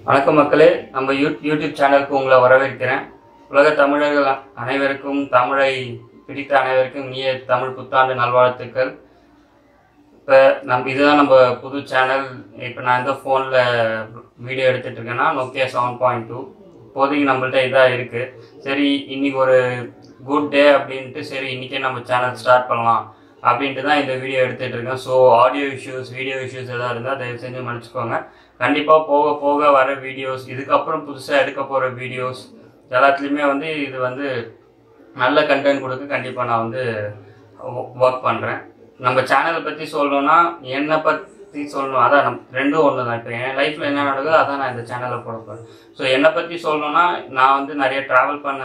வணக்கம் மக்களே நம்ம யூ யூடியூப் சேனலுக்கு உங்களை வரவேற்கிறேன் உலக தமிழர்கள் அனைவருக்கும் தமிழை பிடித்த அனைவருக்கும் இனிய தமிழ் புத்தாண்டு நல்வாழ்த்துக்கள் இப்போ நம்ம இதுதான் நம்ம புது சேனல் இப்போ நான் இந்த ஃபோனில் வீடியோ எடுத்துட்டு இருக்கேன்னா நோக்கியா செவன் பாயிண்ட் டூ இப்போதைக்கு நம்மள்ட்ட இதாக இருக்குது சரி இன்னைக்கு ஒரு குட் டே அப்படின்ட்டு சரி இன்றைக்கே நம்ம சேனல் ஸ்டார்ட் பண்ணலாம் அப்படின்ட்டு தான் இந்த வீடியோ எடுத்துகிட்டு இருக்கேன் so audio issues video issues எதாவது இருந்தால் தயவு செஞ்சு மன்னிச்சுக்கோங்க கண்டிப்பாக போக போக வர வீடியோஸ் இதுக்கப்புறம் புதுசாக எடுக்க போகிற வீடியோஸ் எல்லாத்துலேயுமே வந்து இது வந்து நல்ல கண்டென்ட் கொடுக்க கண்டிப்பாக நான் வந்து ஒர்க் பண்ணுறேன் நம்ம சேனலை பற்றி சொல்லணும்னா என்னை பற்றி சொல்லணும் அதான் நம் ரெண்டும் ஒன்று தான் இப்போ என் லைஃப்பில் என்ன நடக்குதோ அதான் நான் இந்த சேனலில் போட போகிறேன் ஸோ என்னை பற்றி சொல்லணும்னா நான் வந்து நிறைய ட்ராவல் பண்ண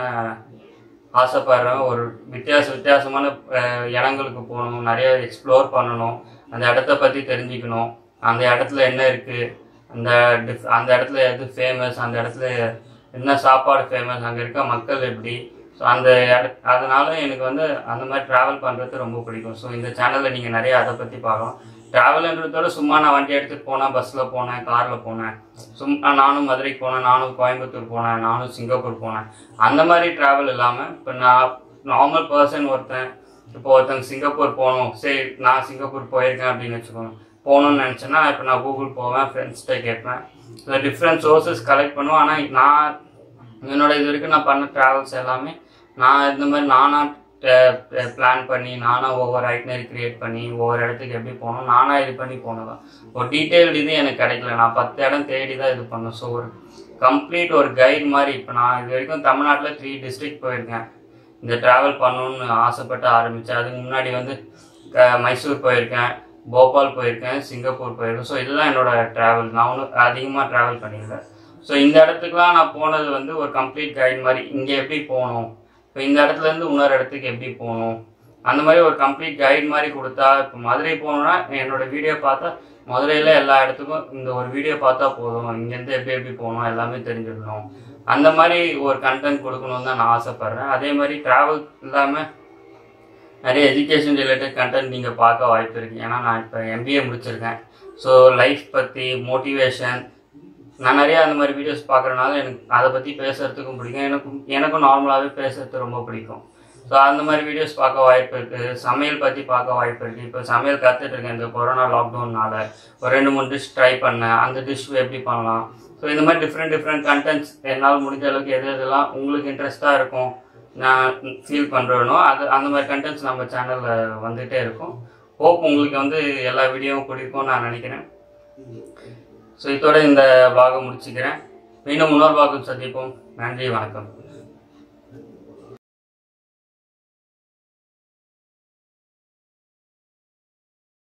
ஆசைப்படுறேன் ஒரு வித்தியாச வித்தியாசமான அஹ், இடங்களுக்கு போகணும் நிறைய எக்ஸ்ப்ளோர் பண்ணணும் அந்த இடத்த பற்றி தெரிஞ்சுக்கணும் அந்த இடத்துல என்ன இருக்குது அந்த டிஃப் அந்த இடத்துல எது ஃபேமஸ் அந்த இடத்துல என்ன சாப்பாடு ஃபேமஸ் அங்கே இருக்க மக்கள் எப்படி ஸோ அந்த இட அதனால எனக்கு வந்து அந்த மாதிரி ட்ராவல் பண்ணுறது ரொம்ப பிடிக்கும் ஸோ இந்த சேனலில் நீங்கள் நிறைய அதை பற்றி பார்க்கலாம் ட்ராவல்ன்றதோட சும்மா நான் வண்டி எடுத்துகிட்டு போனேன் பஸ்ஸில் போனேன் காரில் போனேன் சும்மா நானும் மதுரைக்கு போனேன் நானும் கோயம்புத்தூர் போனேன் நானும் சிங்கப்பூர் போனேன் அந்த மாதிரி ட்ராவல் இல்லாமல் இப்போ நான் நார்மல் பர்சன் ஒருத்தன் இப்போ ஒருத்தங்க சிங்கப்பூர் போகணும் சரி நான் சிங்கப்பூர் போயிருக்கேன் அப்படின்னு வச்சுக்கோங்க போகணும்னு நினச்சேன்னா இப்போ நான் கூகுள் போவேன் ஃப்ரெண்ட்ஸ்கிட்ட கேட்பேன் ஸோ டிஃப்ரெண்ட் சோர்சஸ் கலெக்ட் பண்ணுவேன் ஆனால் நான் என்னோட இது வரைக்கும் நான் பண்ண ட்ராவல்ஸ் எல்லாமே நான் இந்த மாதிரி நானாக பிளான் பண்ணி நானாக ஒவ்வொரு ஐட்னரி கிரியேட் பண்ணி ஒவ்வொரு இடத்துக்கு எப்படி போகணும் நானாக இது பண்ணி போனதான் ஒரு டீட்டெயில்டு இது எனக்கு கிடைக்கல நான் பத்து இடம் தேடி தான் இது பண்ணேன் ஸோ ஒரு கம்ப்ளீட் ஒரு கைட் மாதிரி இப்போ நான் இது வரைக்கும் தமிழ்நாட்டில் த்ரீ டிஸ்ட்ரிக்ட் போயிருக்கேன் இந்த ட்ராவல் பண்ணணும்னு ஆசைப்பட்டு ஆரம்பித்தேன் அதுக்கு முன்னாடி வந்து க- மைசூர் போயிருக்கேன் போபால் போயிருக்கேன் சிங்கப்பூர் போயிருக்கேன் ஸோ இதுதான் என்னோட ட்ராவல் நான் ஒன்றும் அதிகமாக ட்ராவல் பண்ணியிருக்கேன் ஸோ இந்த இடத்துக்குலாம் நான் போனது வந்து ஒரு கம்ப்ளீட் கைட் மாதிரி இங்கே எப்படி போகணும் இப்போ இந்த இடத்துல இருந்து இன்னொரு இடத்துக்கு எப்படி போகணும் அந்த மாதிரி ஒரு கம்ப்ளீட் கைட் மாதிரி கொடுத்தா இப்போ மதுரை போகணுன்னா என்னோட வீடியோ பார்த்தா மதுரையில் எல்லா இடத்துக்கும் இந்த ஒரு வீடியோ பார்த்தா போதும் இங்கேருந்து எப்படி எப்படி போகணும் எல்லாமே தெரிஞ்சிடணும் அந்த மாதிரி ஒரு கண்டென்ட் கொடுக்கணும்னு தான் நான் ஆசைப்பட்றேன் அதே மாதிரி ட்ராவல் இல்லாமல் நிறைய எஜுகேஷன் ரிலேட்டட் கண்டென்ட் நீங்கள் பார்க்க வாய்ப்பு இருக்குது ஏன்னா நான் இப்போ எம்பிஏ முடிச்சிருக்கேன் ஸோ லைஃப் பற்றி மோட்டிவேஷன் நான் நிறைய அந்த மாதிரி வீடியோஸ் பார்க்குறனால எனக்கு அதை பற்றி பேசுகிறதுக்கும் பிடிக்கும் எனக்கும் எனக்கும் நார்மலாகவே பேசுறது ரொம்ப பிடிக்கும் ஸோ அந்த மாதிரி வீடியோஸ் பார்க்க வாய்ப்பு இருக்குது சமையல் பற்றி பார்க்க வாய்ப்பு இருக்குது இப்போ சமையல் கற்றுட்டு இருக்கேன் இந்த கொரோனா லாக்டவுன்னால ஒரு ரெண்டு மூணு டிஷ் ட்ரை பண்ணேன் அந்த டிஷ் எப்படி பண்ணலாம் ஸோ இந்த மாதிரி டிஃப்ரெண்ட் டிஃப்ரெண்ட் கண்டென்ட்ஸ் என்னால் முடிஞ்ச அளவுக்கு எது எதெல்லாம் உங்களுக்கு இன்ட்ரெஸ்ட்டாக இருக்கும் நான் ஃபீல் பண்ணுறேனோ அது அந்த மாதிரி கண்டென்ட்ஸ் நம்ம சேனலில் வந்துகிட்டே இருக்கும் ஹோப் உங்களுக்கு வந்து எல்லா வீடியோவும் பிடிக்கும்னு நான் நினைக்கிறேன் ஸோ இதோட இந்த பாகம் முடிச்சுக்கிறேன் மீண்டும் இன்னொரு பாகம் சந்திப்போம் நன்றி வணக்கம்